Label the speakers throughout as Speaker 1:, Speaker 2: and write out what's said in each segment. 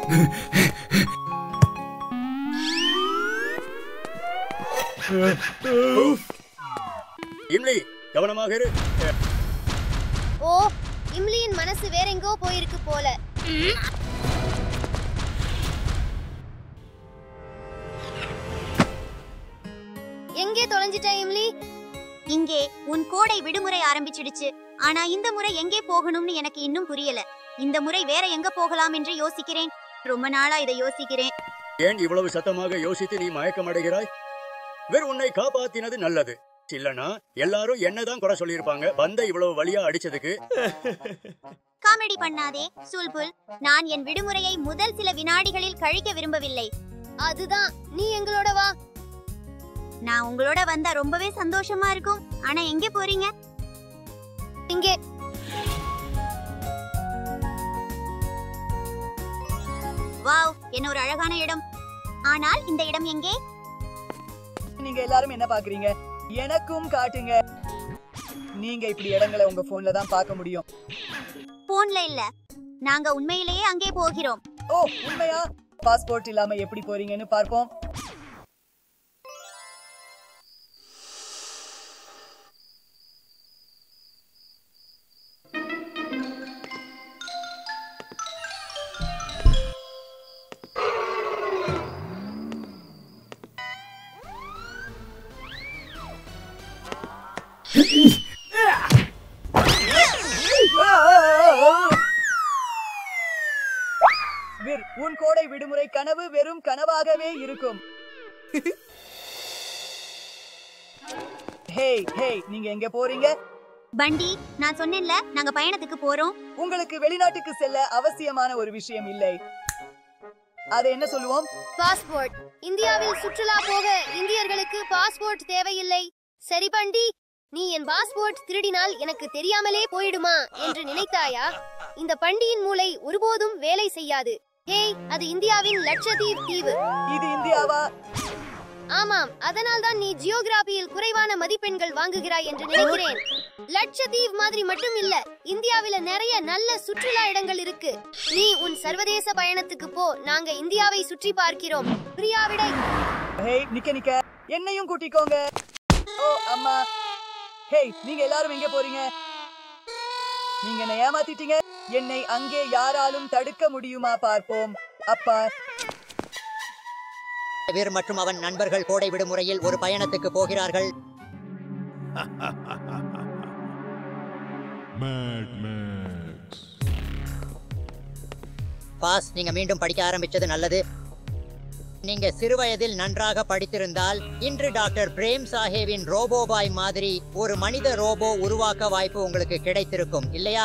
Speaker 1: இம்லி கவனமாக இரு
Speaker 2: ஓ இம்லியின் மனசு வேறெங்கோ போயிருக்கு போல எங்கே தொலைஞ்சிட்ட இம்லி
Speaker 3: இங்கே உன் கோடை விடுமுறை ஆரம்பிச்சிடுச்சு ஆனா இந்த முறை எங்கே போகணும்னு எனக்கு இன்னும் புரியல இந்த முறை வேற எங்க போகலாம் என்று யோசிக்கிறேன் ரொம்ப நாளா இதை யோசிக்கிறேன்
Speaker 1: ஏன் இவ்வளவு சத்தமாக யோசித்து நீ மயக்கமடைகிறாய் வேறு உன்னை காப்பாத்தினது நல்லது இல்லனா எல்லாரும் என்னதான் குறை சொல்லியிருப்பாங்க பந்த இவ்வளவு வழியா அடிச்சதுக்கு
Speaker 3: காமெடி பண்ணாதே சுல்புல் நான் என் விடுமுறையை முதல் சில வினாடிகளில் கழிக்க விரும்பவில்லை
Speaker 2: அதுதான் நீ எங்களோட வா
Speaker 3: நான் உங்களோட வந்தா ரொம்பவே சந்தோஷமா இருக்கும் ஆனா எங்க போறீங்க
Speaker 2: இங்கே
Speaker 3: வாவ் என்ன ஒரு அழகான இடம் ஆனால் இந்த இடம் எங்கே
Speaker 4: நீங்க எல்லாரும் என்ன பாக்குறீங்க எனக்கும் காட்டுங்க நீங்க இப்படி இடங்களை உங்க போன்ல தான் பார்க்க முடியும்
Speaker 3: போன்ல இல்ல நாங்க உண்மையிலேயே அங்கே போகிறோம்
Speaker 4: ஓ உண்மையா பாஸ்போர்ட் இல்லாம எப்படி போறீங்கன்னு பார்ப்போம் விர் உன் கோடை விடுமுறை கனவு வெறும் கனவாகவே இருக்கும் ஹே ஹே நீங்க எங்க போறீங்க
Speaker 3: பண்டி நான் சொன்னேன்ல நாங்க பயணத்துக்கு போறோம்
Speaker 4: உங்களுக்கு வெளிநாட்டுக்கு செல்ல அவசியமான ஒரு விஷயம் இல்லை அதை என்ன சொல்லுவோம்
Speaker 2: பாஸ்போர்ட் இந்தியாவில் சுற்றுலா போக இந்தியர்களுக்கு பாஸ்போர்ட் தேவையில்லை சரி பண்டி நீ என் பாஸ்போர்ட் திருடினால் எனக்கு தெரியாமலே போயிடுமா என்று நினைத்தாயா இந்த பண்டியின் மூளை ஒருபோதும் வேலை செய்யாது ஹேய் அது இந்தியாவின் லட்சத்தீவு தீவு
Speaker 4: இது இந்தியாவா
Speaker 2: ஆமாம் அதனால் தான் நீ ஜியோகிராபியில் குறைவான மதிப்பெண்கள் வாங்குகிறாய் என்று நினைக்கிறேன் லட்சத்தீவு மாதிரி மட்டும் இல்ல இந்தியாவில நிறைய நல்ல சுற்றுலா இடங்கள் இருக்கு நீ உன் சர்வதேச பயணத்துக்கு போ நாங்க இந்தியாவை சுற்றி பார்க்கிறோம் பிரியாவிடை
Speaker 4: ஹே நிக்க நிக்க என்னையும் கூட்டிக்கோங்க ஓ அம்மா ஹேய் நீங்க எல்லாரும் எங்க போறீங்க நீங்க என்னை ஏமாத்திட்டீங்க என்னை அங்கே யாராலும் தடுக்க முடியுமா பார்ப்போம் அப்பா
Speaker 5: வீர் மற்றும் அவன் நண்பர்கள் கோடை விடுமுறையில் ஒரு பயணத்துக்கு போகிறார்கள்
Speaker 6: Mad Max.
Speaker 5: பாஸ் நீங்க மீண்டும் படிக்க ஆரம்பிச்சது நல்லது நீங்க சிறுவயதில் நன்றாக படித்திருந்தால் இன்று டாக்டர் பிரேம் சாஹேவின் ரோபோபாய் மாதிரி ஒரு மனித ரோபோ உருவாக்க வாய்ப்பு உங்களுக்கு கிடைத்திருக்கும் இல்லையா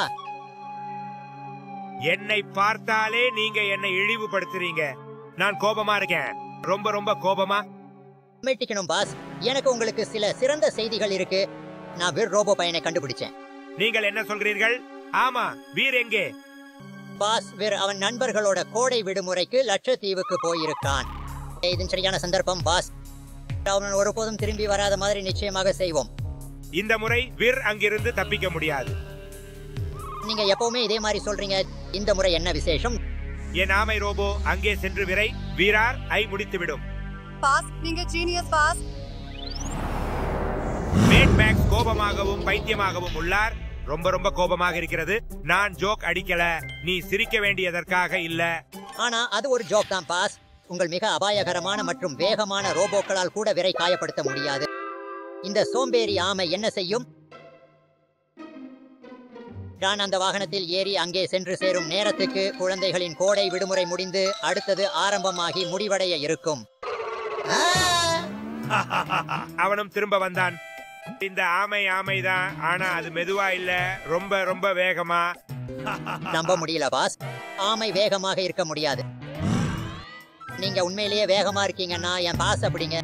Speaker 7: என்னை பார்த்தாலே நீங்க என்னை இழிவுபடுத்துறீங்க நான் கோபமா இருக்கேன் ரொம்ப ரொம்ப கோபமா
Speaker 5: மெட்டிக்கணும் பாஸ் எனக்கு உங்களுக்கு சில சிறந்த செய்திகள் இருக்கு நான் வீர் ரோபோ பையனை கண்டுபிடிச்சேன்
Speaker 7: நீங்கள் என்ன சொல்கிறீர்கள் ஆமா வீர் எங்கே
Speaker 5: பாஸ் வீர் அவன் நண்பர்களோட கோடை விடுமுறைக்கு லட்சத்தீவுக்கு போயிருக்கான் இதன் சரியான சந்தர்ப்பம் பாஸ் அவன் ஒருபோதும் திரும்பி வராத மாதிரி நிச்சயமாக செய்வோம்
Speaker 7: இந்த முறை வீர் அங்கிருந்து தப்பிக்க முடியாது
Speaker 5: நீங்க எப்பவுமே இதே மாதிரி சொல்றீங்க இந்த முறை என்ன விசேஷம்
Speaker 7: என் ஆமை ரோபோ அங்கே சென்று விரை வீரார் ஐ முடித்துவிடும்
Speaker 4: பாஸ் நீங்க ஜீனியஸ் பாஸ்
Speaker 7: மேட் மேக்ஸ் கோபமாகவும் பைத்தியமாகவும் உள்ளார் ரொம்ப ரொம்ப கோபமாக இருக்கிறது நான் ஜோக் அடிக்கல நீ சிரிக்க வேண்டியதற்காக இல்ல
Speaker 5: ஆனா அது ஒரு ஜோக் தான் பாஸ் உங்கள் மிக அபாயகரமான மற்றும் வேகமான ரோபோக்களால் கூட விரை காயப்படுத்த முடியாது இந்த சோம்பேறி ஆமை என்ன செய்யும் நான் அந்த வாகனத்தில் ஏறி அங்கே சென்று சேரும் நேரத்துக்கு குழந்தைகளின் கோடை விடுமுறை முடிந்து அடுத்தது ஆரம்பமாகி முடிவடைய இருக்கும்
Speaker 7: அவனும் திரும்ப வந்தான் இந்த ஆமை ஆமைதான் ஆனா அது மெதுவா இல்ல ரொம்ப ரொம்ப வேகமா
Speaker 5: நம்ப முடியல பாஸ் ஆமை வேகமாக இருக்க முடியாது நீங்க உண்மையிலேயே வேகமா இருக்கீங்கன்னா என் பாஸ் அப்படிங்க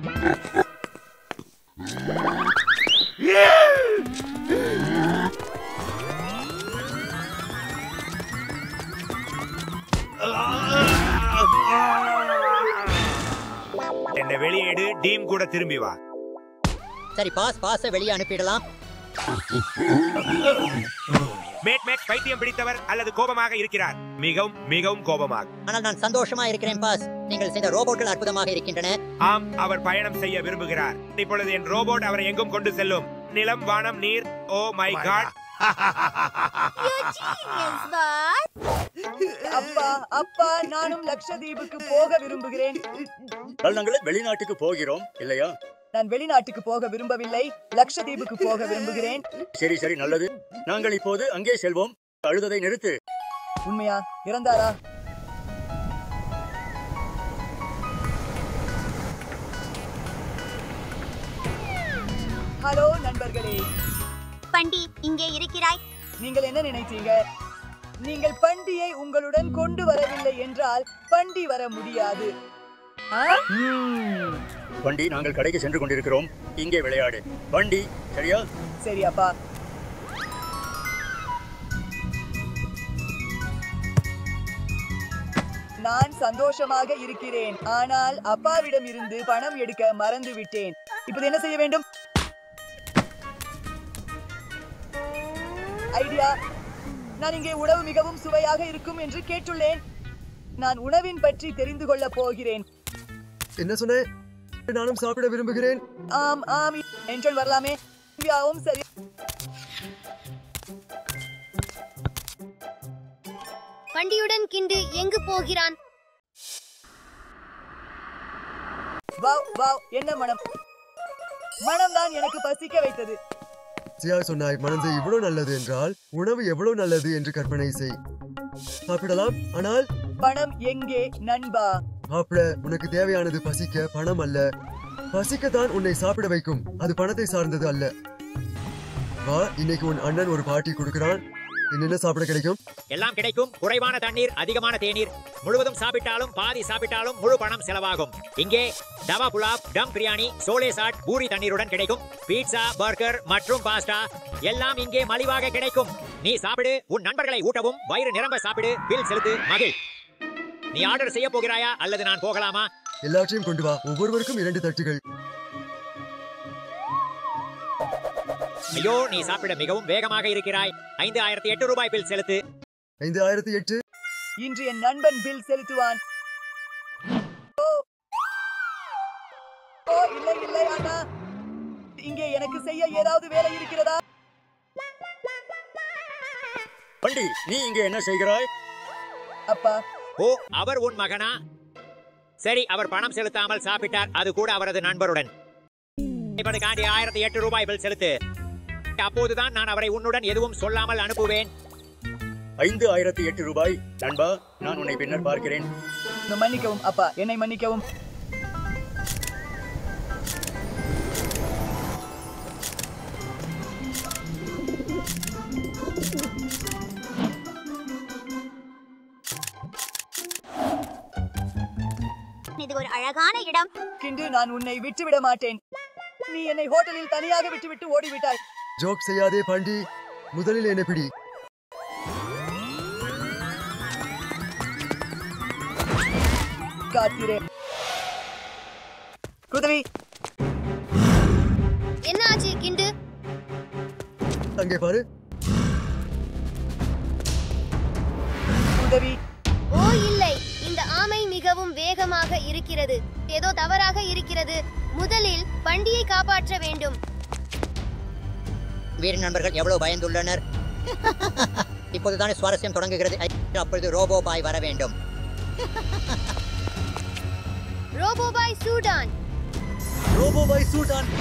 Speaker 7: என்ன வெளியேடு டீம் கூட திரும்பி வா
Speaker 5: சரி பாஸ் பாஸை வெளியே அனுப்பிடலாம்
Speaker 7: மேட் மேக் பைத்தியம் பிடித்தவர் அல்லது கோபமாக இருக்கிறார் மிகவும் மிகவும் கோபமாக
Speaker 5: ஆனால் நான் சந்தோஷமா இருக்கிறேன் பாஸ் நீங்கள் செய்த ரோபோட்கள் அற்புதமாக இருக்கின்றன
Speaker 7: ஆம் அவர் பயணம் செய்ய விரும்புகிறார் இப்பொழுது என் ரோபோட் அவரை எங்கும் கொண்டு செல்லும் நிலம் வானம் நீர் ஓ மை காட்
Speaker 4: அப்பா அப்பா நானும் லக்ஷதீபுக்கு போக விரும்புகிறேன்
Speaker 1: நாங்களே வெளிநாட்டுக்கு போகிறோம் இல்லையா
Speaker 4: நான் வெளிநாட்டுக்கு போக விரும்பவில்லை லக்ஷதீபுக்கு போக விரும்புகிறேன்
Speaker 1: சரி சரி நல்லது நாங்கள் இப்போது அங்கே செல்வோம் அழுததை நிறுத்து
Speaker 4: உண்மையா இறந்தாரா ஹலோ நண்பர்களே
Speaker 3: பண்டி இங்கே இருக்கிறாய்
Speaker 4: நீங்கள் என்ன நினைத்தீங்க நீங்கள் பண்டியை உங்களுடன் கொண்டு வரவில்லை என்றால் பண்டி வர முடியாது ஆ? ம்.
Speaker 1: வண்டி நாங்கள் கடைக்கு சென்று கொண்டிருக்கிறோம் இங்கே விளையாடு வண்டி சரியா
Speaker 4: சரி அப்பா நான் சந்தோஷமாக இருக்கிறேன் ஆனால் அப்பாவிடம் இருந்து பணம் எடுக்க மறந்து விட்டேன் இப்போது என்ன செய்ய வேண்டும் ஐடியா நான் இங்கே உணவு மிகவும் சுவையாக இருக்கும் என்று கேட்டுள்ளேன் நான் உணவின் பற்றி தெரிந்து கொள்ளப் போகிறேன்
Speaker 8: என்ன சொன்ன நானும் சாப்பிட விரும்புகிறேன்
Speaker 4: ஆம் ஆம் என்றால் வரலாமே இந்தியாவும் சரி
Speaker 2: பண்டியுடன் கிண்டு எங்கு போகிறான்
Speaker 4: வாவ் வாவ் என்ன மனம் மனம் தான் எனக்கு பசிக்க வைத்தது
Speaker 8: சியா சொன்னாய் மனது இவ்வளவு நல்லது என்றால் உணவு எவ்வளவு நல்லது என்று கற்பனை செய் சாப்பிடலாம் ஆனால்
Speaker 4: பணம் எங்கே நண்பா
Speaker 8: சாப்பிட உனக்கு தேவையானது பசிக்க பணம் அல்ல பசிக்கத்தான் உன்னை சாப்பிட வைக்கும் அது பணத்தை சார்ந்தது அல்ல வா இன்னைக்கு உன் அண்ணன் ஒரு பார்ட்டி கொடுக்கிறான் என்னென்ன சாப்பிட கிடைக்கும்
Speaker 9: எல்லாம் கிடைக்கும் குறைவான தண்ணீர் அதிகமான தேநீர் முழுவதும் சாப்பிட்டாலும் பாதி சாப்பிட்டாலும் முழு பணம் செலவாகும் இங்கே தவா புலாப் டம் பிரியாணி சோலே சாட் பூரி தண்ணீருடன் கிடைக்கும் பீட்சா பர்கர் மற்றும் பாஸ்டா எல்லாம் இங்கே மலிவாக கிடைக்கும் நீ சாப்பிடு உன் நண்பர்களை ஊட்டவும் வயிறு நிரம்ப சாப்பிடு பில் செலுத்து மகிழ் நீ ஆர்டர் செய்ய போகிறாயா அல்லது நான் போகலாமா
Speaker 8: எல்லாற்றையும் கொண்டு வா ஒவ்வொருவருக்கும் இரண்டு தட்டுகள்
Speaker 9: ஐயோ நீ சாப்பிட மிகவும் வேகமாக இருக்கிறாய் ஐந்து ஆயிரத்தி எட்டு ரூபாய் பில் செலுத்து
Speaker 8: ஐந்து ஆயிரத்தி எட்டு
Speaker 4: இன்று என் நண்பன் பில் செலுத்துவான் ஓ ஓ இல்லை இல்லை அண்ணா இங்கே எனக்கு செய்ய ஏதாவது வேலை இருக்கிறதா
Speaker 1: வண்டி நீ இங்கே என்ன செய்கிறாய்
Speaker 4: அப்பா
Speaker 9: ஓ அவர் உன் மகனா சரி அவர் பணம் செலுத்தாமல் சாப்பிட்டார் அது கூட அவரது நண்பருடன் இப்போதுக்காண்டி ஆயிரத்தி எட்டு ரூபாய் பில் செலுத்து அப்போதுதான் நான் அவரை உன்னுடன் எதுவும் சொல்லாமல் அனுப்புவேன்
Speaker 1: ஐந்து ஆயிரத்தி எட்டு ரூபாய் நண்பா நான் உன்னை பின்னர் பார்க்கிறேன்
Speaker 4: மன்னிக்கவும் அப்பா என்னை மன்னிக்கவும்
Speaker 3: இது ஒரு அழகான இடம்
Speaker 4: கிண்டு நான் உன்னை விட்டுவிட மாட்டேன் நீ என்னை ஹோட்டலில் தனியாக விட்டுவிட்டு ஓடிவிட்டாய்
Speaker 8: ஜோக் செய்யாதே பாண்டி முதலில் என்னை பிடி
Speaker 4: காத்திரே உதவி
Speaker 2: என்ன ஆச்சு கிண்டு
Speaker 8: அங்கே பாரு
Speaker 4: உதவி
Speaker 2: ஓ இல்லை இந்த ஆமை மிகவும் வேகமாக இருக்கிறது ஏதோ தவறாக இருக்கிறது முதலில் பண்டியை காப்பாற்ற வேண்டும்
Speaker 5: வீர நண்பர்கள் எவ்வளவு பயந்துள்ளனர் இப்போதுதானே சுவாரஸ்யம் தொடங்குகிறது ஐ, அப்பொழுது ரோபோ பாய் வர வேண்டும்
Speaker 2: ரோபோபாய் சூடான்
Speaker 8: ரோபோ பாய் சூட்டான்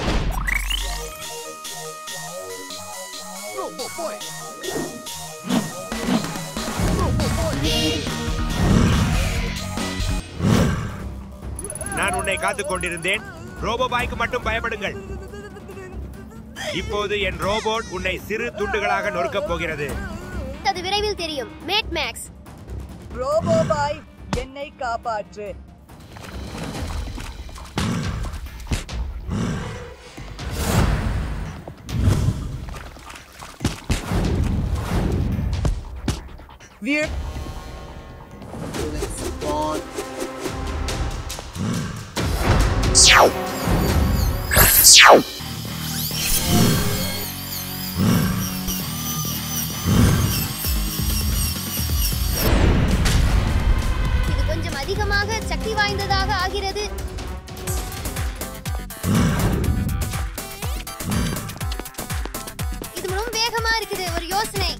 Speaker 7: நான் உன்னை காத்துக் கொண்டிருந்தேன் ரோபோபாய்க்கு மட்டும் பயப்படுங்கள் இப்போது என் ரோபோட் உன்னை சிறு துண்டுகளாக நொறுக்கப் போகிறது
Speaker 2: அது விரைவில் தெரியும் மேட் மேக்ஸ்
Speaker 4: ரோபோபாய் என்னை காப்பாற்று வீர்
Speaker 2: போவதாக ஆகிறது இது மிகவும் வேகமா இருக்குது ஒரு யோசனை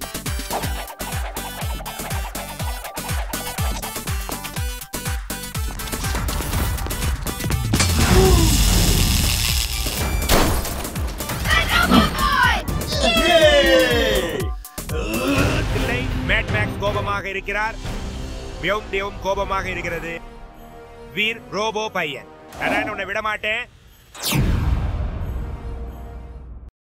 Speaker 7: இல்லை மேட் மேக்ஸ் கோபமாக இருக்கிறார் மிகவும் மிகவும் கோபமாக இருக்கிறது வீர் ரோபோ பையன் அதான் உன்னை விட மாட்டேன்